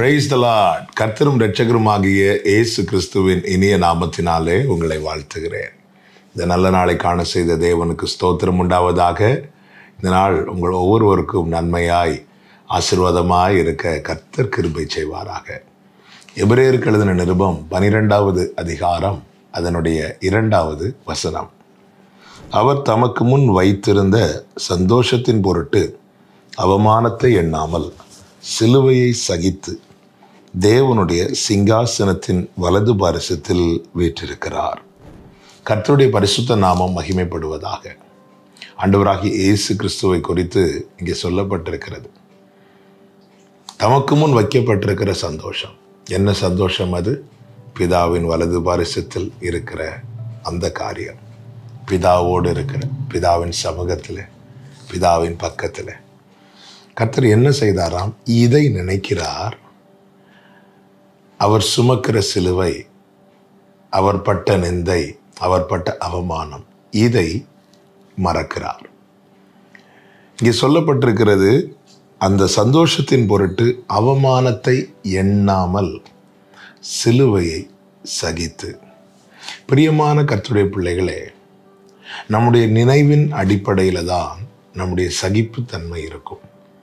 praise the Lord கர்த்தரும் இரட்சகருமாகிய இயேசு கிறிஸ்துவின் இனிய நாமத்தினாலே உங்களை வாழ்த்துகிறேன் இந்த நல்ல நாளை காண செய்த தேவனுக்கு ஸ்தோத்திரம் உண்டாவதாக இந்த நாள் உங்கள் ஒவ்வொருவருக்கும் நன்மையாய் ஆசீர்வாதமாய் இருக்க கர்த்தர் கிருபை செய்வாராக எபிரேயருக்கு எழுதின நிருபம் பனிரெண்டாவது அதிகாரம் அதனுடைய இரண்டாவது வசனம் அவர் தமக்கு முன் வைத்திருந்த சந்தோஷத்தின் பொருட்டு அவமானத்தை எண்ணாமல் சிலுவையை சகித்து தேவனுடைய சிங்காசனத்தின் வலது பாரிசத்தில் வீற்றிருக்கிறார் கர்த்தருடைய பரிசுத்த நாமம் மகிமைப்படுவதாக ஆண்டவராகிய இயேசு கிறிஸ்துவை குறித்து இங்கே சொல்லப்பட்டிருக்கிறது தமக்கு முன் வைக்கப்பட்டிருக்கிற சந்தோஷம் என்ன சந்தோஷம் அது பிதாவின் வலது பாரிசத்தில் இருக்கிற அந்த காரியம் பிதாவோடு இருக்கிற பிதாவின் சமூகத்தில் பிதாவின் பக்கத்தில் கர்த்தர் என்ன செய்தாராம் இதை நினைக்கிறார் அவர் சுமக்கிற சிலுவை அவர் பட்ட நிந்தை அவர் பட்ட அவமானம் இதை மறக்கிறார் இங்கே சொல்லப்பட்டிருக்கிறது அந்த சந்தோஷத்தின் பொருட்டு அவமானத்தை எண்ணாமல் சிலுவையை சகித்து பிரியமான கர்த்தருடைய பிள்ளைகளே நம்முடைய நினைவின் அடிப்படையில் தான் நம்முடைய சகிப்புத்தன்மை இருக்கும்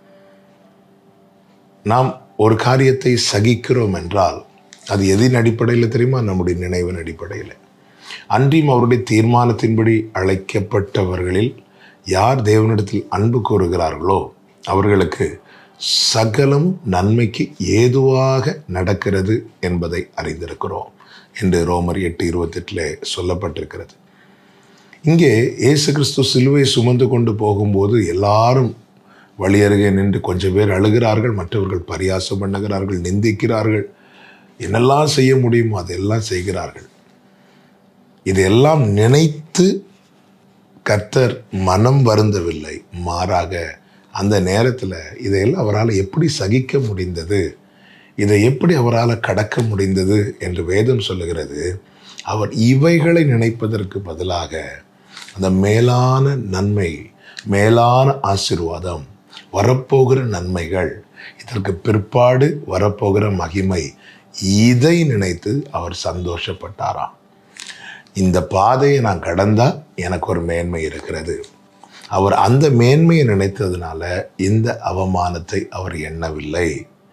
நாம் ஒரு காரியத்தை சகிக்கிறோம் என்றால் அது எதின் அடிப்படையில் தெரியுமா நம்முடைய நினைவின் அடிப்படையில் அன்றியும் அவருடைய தீர்மானத்தின்படி அழைக்கப்பட்டவர்களில் யார் தேவனிடத்தில் அன்பு கூறுகிறார்களோ அவர்களுக்கு சகலம் நன்மைக்கு ஏதுவாக நடக்கிறது என்பதை அறிந்திருக்கிறோம் என்று ரோமர் எட்டு இருபத்தெட்டில் சொல்லப்பட்டிருக்கிறது இங்கே இயேசு கிறிஸ்து சிலுவை சுமந்து கொண்டு போகும்போது எல்லாரும் வழி அருகே நின்று கொஞ்சம் பேர் அழுகிறார்கள் மற்றவர்கள் பரியாசம் பண்ணுகிறார்கள் நிந்திக்கிறார்கள் என்னெல்லாம் செய்ய முடியுமோ அதெல்லாம் செய்கிறார்கள் இதையெல்லாம் நினைத்து கர்த்தர் மனம் வருந்தவில்லை மாறாக அந்த நேரத்தில் இதையெல்லாம் அவரால் எப்படி சகிக்க முடிந்தது இதை எப்படி அவரால் கடக்க முடிந்தது என்று வேதம் சொல்லுகிறது அவர் இவைகளை நினைப்பதற்கு பதிலாக அந்த மேலான நன்மை மேலான ஆசிர்வாதம் வரப்போகிற நன்மைகள் இதற்கு பிற்பாடு வரப்போகிற மகிமை இதை நினைத்து அவர் சந்தோஷப்பட்டாராம் இந்த பாதையை நான் கடந்தா எனக்கு ஒரு மேன்மை இருக்கிறது அவர் அந்த மேன்மையை நினைத்ததுனால இந்த அவமானத்தை அவர் எண்ணவில்லை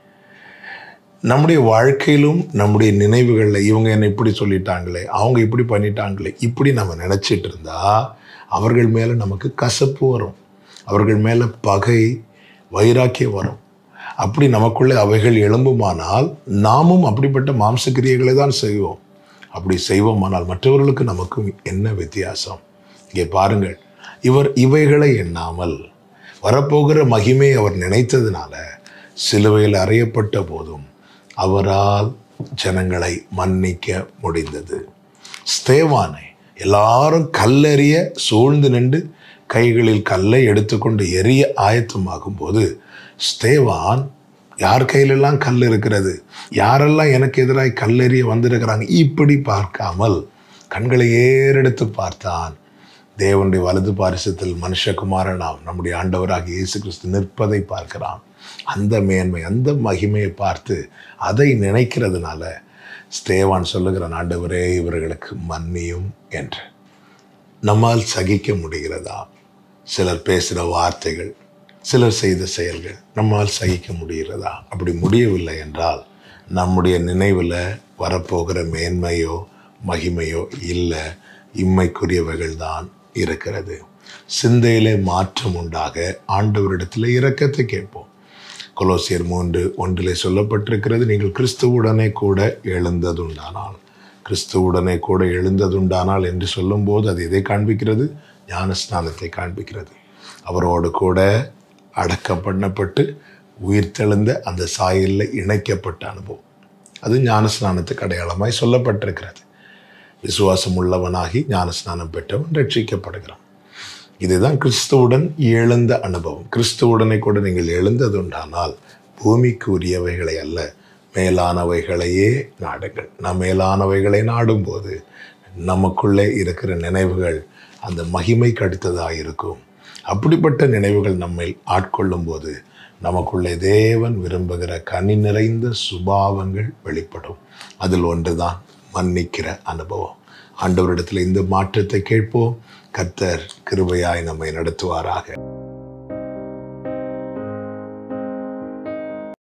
நம்முடைய வாழ்க்கையிலும் நம்முடைய நினைவுகளில் இவங்க என்னை இப்படி சொல்லிட்டாங்களே அவங்க இப்படி பண்ணிட்டாங்களே இப்படி நம்ம நினச்சிட்டு இருந்தா அவர்கள் மேலே நமக்கு கசப்பு வரும் அவர்கள் மேலே பகை வைராக்கியம் வரும் அப்படி நமக்குள்ளே அவைகள் எழும்புமானால் நாமும் அப்படிப்பட்ட மாம்சக்கிரியைகளை தான் செய்வோம் அப்படி செய்வோமானால் மற்றவர்களுக்கு நமக்கும் என்ன வித்தியாசம் இங்கே பாருங்கள் இவர் இவைகளை எண்ணாமல் வரப்போகிற மகிமை அவர் நினைத்ததுனால சிலுவையில் அறையப்பட்ட போதும் அவரால் ஜனங்களை மன்னிக்க முடிந்தது ஸ்தேவானை எல்லாரும் கல்லெறிய சூழ்ந்து நின்று கைகளில் கல்லை எடுத்துக்கொண்டு எரிய ஆயத்தமாகும் போது ஸ்தேவான் யார் கையிலெல்லாம் கல் இருக்கிறது யாரெல்லாம் எனக்கு எதிராக கல்லெறிய வந்திருக்கிறாங்க இப்படி பார்க்காமல் கண்களை ஏறெடுத்து பார்த்தான் தேவனுடைய வலது பாரிசத்தில் மனுஷகுமாரனாம் நம்முடைய ஆண்டவராக இயேசு கிறிஸ்து நிற்பதை பார்க்கிறான் அந்த மேன்மை அந்த மகிமையை பார்த்து அதை நினைக்கிறதுனால ஸ்தேவான் சொல்லுகிறான் ஆண்டவரே இவர்களுக்கு மன்னியும் என்று நம்மால் சகிக்க முடிகிறதா சிலர் பேசுகிற வார்த்தைகள் சிலர் செய்த செயல்கள் நம்மால் சகிக்க முடிகிறதா அப்படி முடியவில்லை என்றால் நம்முடைய நினைவில் வரப்போகிற மேன்மையோ மகிமையோ இல்லை இம்மைக்குரியவைகள் தான் இருக்கிறது சிந்தையிலே மாற்றம் உண்டாக ஆண்டவரிடத்தில் இரக்கத்தை கேட்போம் கொலோசியர் மூன்று ஒன்றிலே சொல்லப்பட்டிருக்கிறது நீங்கள் கிறிஸ்துவுடனே கூட எழுந்ததுண்டானால் கிறிஸ்துவுடனே கூட எழுந்ததுண்டானால் என்று சொல்லும்போது அது எதை காண்பிக்கிறது ஞானஸ்நானத்தை காண்பிக்கிறது அவரோடு கூட அடக்கம் பண்ணப்பட்டு உயிர்த்தெழுந்த அந்த சாயலில் இணைக்கப்பட்ட அனுபவம் அது ஞானஸ்நானத்துக்கு அடையாளமாய் சொல்லப்பட்டிருக்கிறது விசுவாசம் உள்ளவனாகி ஞானஸ்நானம் பெற்றவன் ரட்சிக்கப்படுகிறான் இதுதான் கிறிஸ்துவுடன் எழுந்த அனுபவம் கிறிஸ்துவுடனே கூட நீங்கள் எழுந்ததுண்டானால் பூமிக்கு உரியவைகளை அல்ல மேலானவைகளையே நாடுங்கள் நாம் மேலானவைகளை நாடும்போது நமக்குள்ளே இருக்கிற நினைவுகள் அந்த மகிமைக்கு அடுத்ததாக இருக்கும் அப்படிப்பட்ட நினைவுகள் நம்மை ஆட்கொள்ளும் போது நமக்குள்ளே தேவன் விரும்புகிற கனி நிறைந்த சுபாவங்கள் வெளிப்படும் அதில் ஒன்றுதான் மன்னிக்கிற அனுபவம் ஆண்டவரிடத்தில் இந்த மாற்றத்தை கேட்போம் கர்த்தர் கிருபையாய் நம்மை நடத்துவாராக